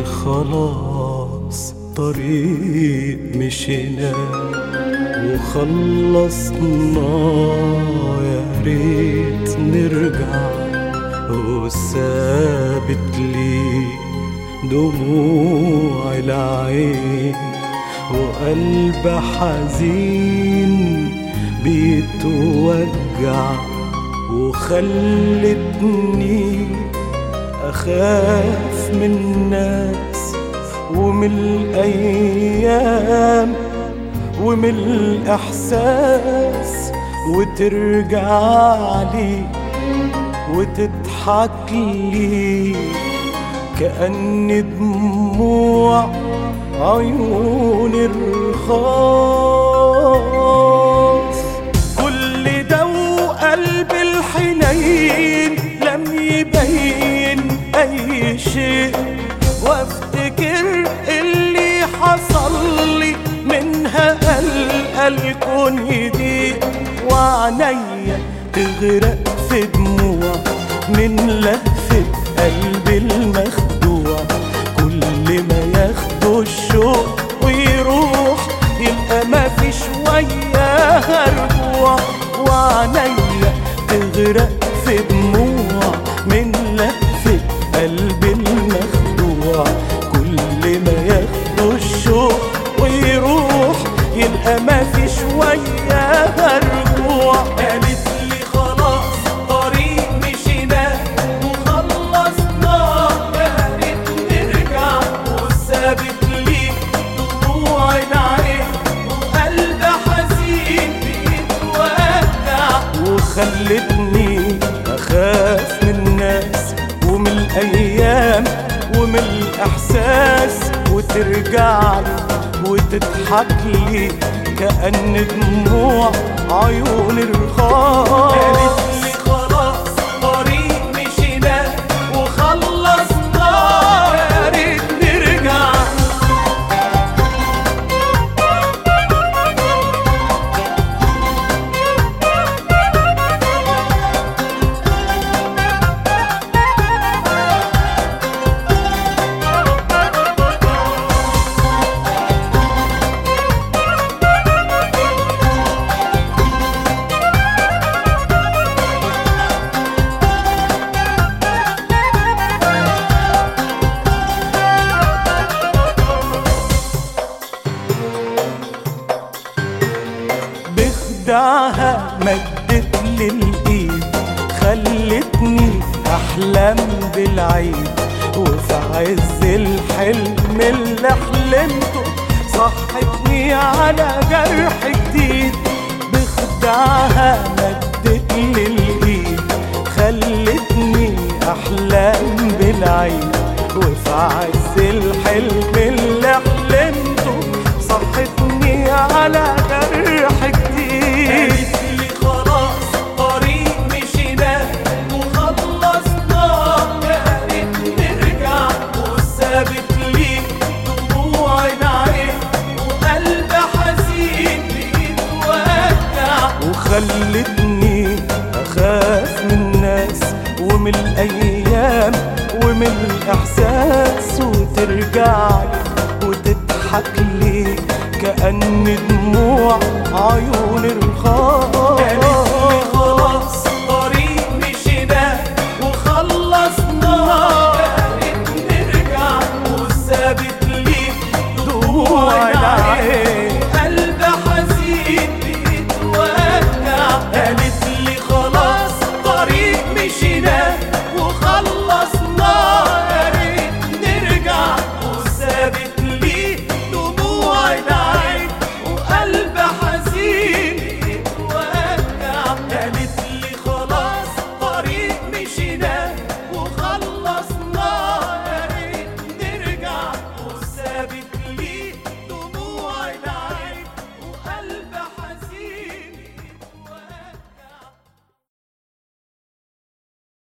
لي خلاص طريق مشينا وخلصنا يا ريت نرجع وثابت لي دموع العين وقلب حزين بيتوجع وخلتني أخاف من الناس ومن الأيام ومن الإحساس وترجع لي وتضحك لي كأن دموع عيون الرخاص كل ده وقلب الحنين لم يبين أي شيء وافتكر اللي حصل لي منها قلق الكون يضيق وعنيا تغرق في دموع من لهفة قلبي المخدوع كل ما ياخده الشوق ويروح يبقى ما في شوية رجوع وعنيا تغرق في دموع من لهفة قلبي المخدوع كل ما ياخده الشوق ويروح يبقى ما في شوية رجوع قالت لي خلاص طريق مشينا وخلصنا يا ريت نرجع وثابت لي دموع العين وقلب حزين بيتوجع وخلتني اخاف من الناس ومن الايام ومن الاحساس وترجع لي وتضحك لي كأن دموع عيون الرخاص قالت لي خلاص طريق مشينا وخلصنا يا ريت نرجع بخدعها مدت لي الايد خلتني احلم بالعيد وفي عز الحلم اللي حلمته صحتني على جرح جديد بخدعها مدت لي الايد خلتني احلم بالعيد وفي عز الحلم اللي حلمته صحتني على جرح جديد لي خلاص طريق مشينا وخلصنا يا ريت نرجع وثابت لي دموع العين وقلب حزين بيتوجع وخلتني اخاف من الناس ومن الايام ومن الاحساس وترجع لي وتضحك لي كأن دموع عيون الرخاص قالت لي خلاص طريق مشينا وخلصنا يا ريت نرجع وثابت لي دموع العين قلب حزين بيتوجع قالت لي خلاص طريق مشينا